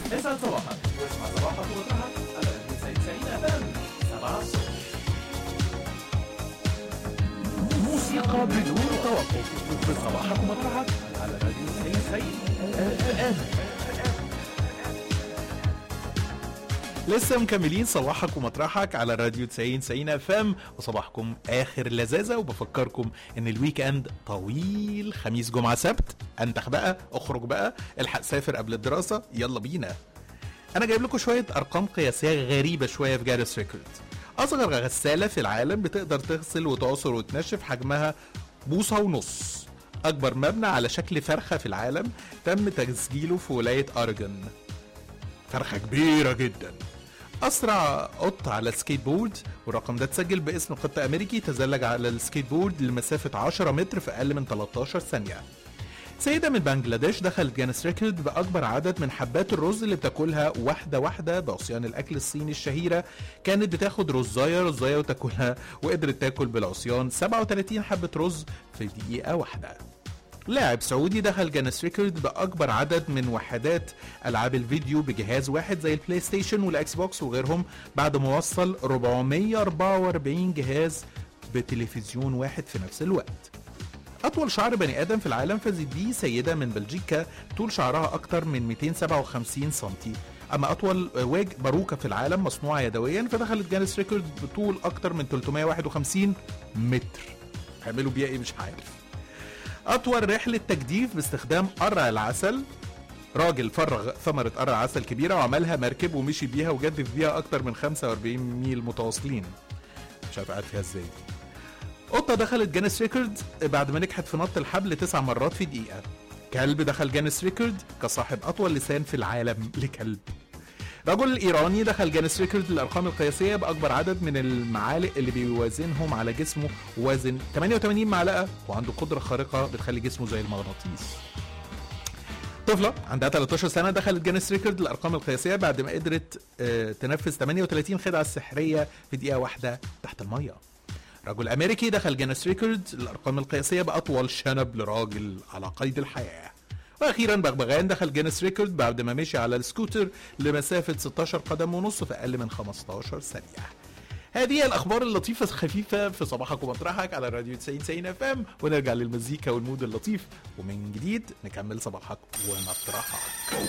اسعد صباحك واسمع صباحك ومطرحك على 99 اف ام 7 الصبح موسيقى بدون توقف في صباحك ومطرحك على راديو 99 اف ام لسه مكملين صباحك ومطرحك على راديو 90 90 اف ام وصباحكم اخر لذاذه وبفكركم ان الويك اند طويل خميس جمعه سبت انتخ بقى اخرج بقى الحق سافر قبل الدراسه يلا بينا انا جايب لكم شويه ارقام قياسيه غريبه شويه في جارس ريكورد اصغر غساله في العالم بتقدر تغسل وتعصر وتنشف حجمها بوصه ونص اكبر مبنى على شكل فرخه في العالم تم تسجيله في ولايه اوريجون فرخه كبيره جدا اسرع قط على السكيت بورد والرقم ده اتسجل باسم قط امريكي تزلج على السكيت بورد لمسافه 10 متر في اقل من 13 ثانيه سيدة من بنجلاديش دخلت جانس ريكورد بأكبر عدد من حبات الرز اللي بتاكلها واحدة واحدة بعصيان الأكل الصيني الشهيرة كانت بتاخد رزاية رزاية وتاكلها وقدرت تاكل بالعصيان 37 حبة رز في دقيقة واحدة لاعب سعودي دخل جانس ريكورد بأكبر عدد من وحدات ألعاب الفيديو بجهاز واحد زي البلاي ستيشن والإكس بوكس وغيرهم بعد ما وصل 444 جهاز بتلفزيون واحد في نفس الوقت أطول شعر بني آدم في العالم فازت بيه سيدة من بلجيكا طول شعرها أكتر من 257 سنتي أما أطول واج باروكة في العالم مصنوعة يدويا فدخلت جانس ريكورد بطول أكتر من 351 متر هيعملوا بيها إيه مش عارف أطول رحلة تجديف باستخدام قرع العسل راجل فرغ ثمرة قرع عسل كبيرة وعملها مركب ومشي بيها وجدف بيها أكتر من 45 ميل متواصلين مش عارف قاعد فيها ازاي قطة دخلت جانس ريكورد بعد ما نجحت في نط الحبل تسع مرات في دقيقة كلب دخل جانس ريكورد كصاحب أطول لسان في العالم لكلب رجل إيراني دخل جانس ريكورد للأرقام القياسية بأكبر عدد من المعالق اللي بيوازنهم على جسمه وزن 88 معلقة وعنده قدرة خارقة بتخلي جسمه زي المغناطيس طفلة عندها 13 سنة دخلت جانس ريكورد الأرقام القياسية بعد ما قدرت آه، تنفذ 38 خدعة سحرية في دقيقة واحدة تحت المية رجل أمريكي دخل جانس ريكورد الأرقام القياسية بأطول شنب لراجل على قيد الحياة واخيرا بغبغان دخل جينيس ريكورد بعد ما مشي على السكوتر لمسافه 16 قدم ونص في اقل من 15 ثانيه هذه هي الاخبار اللطيفه الخفيفه في صباحك ومطرحك على راديو 90 90 اف ام ونرجع للمزيكا والمود اللطيف ومن جديد نكمل صباحك ومطرحك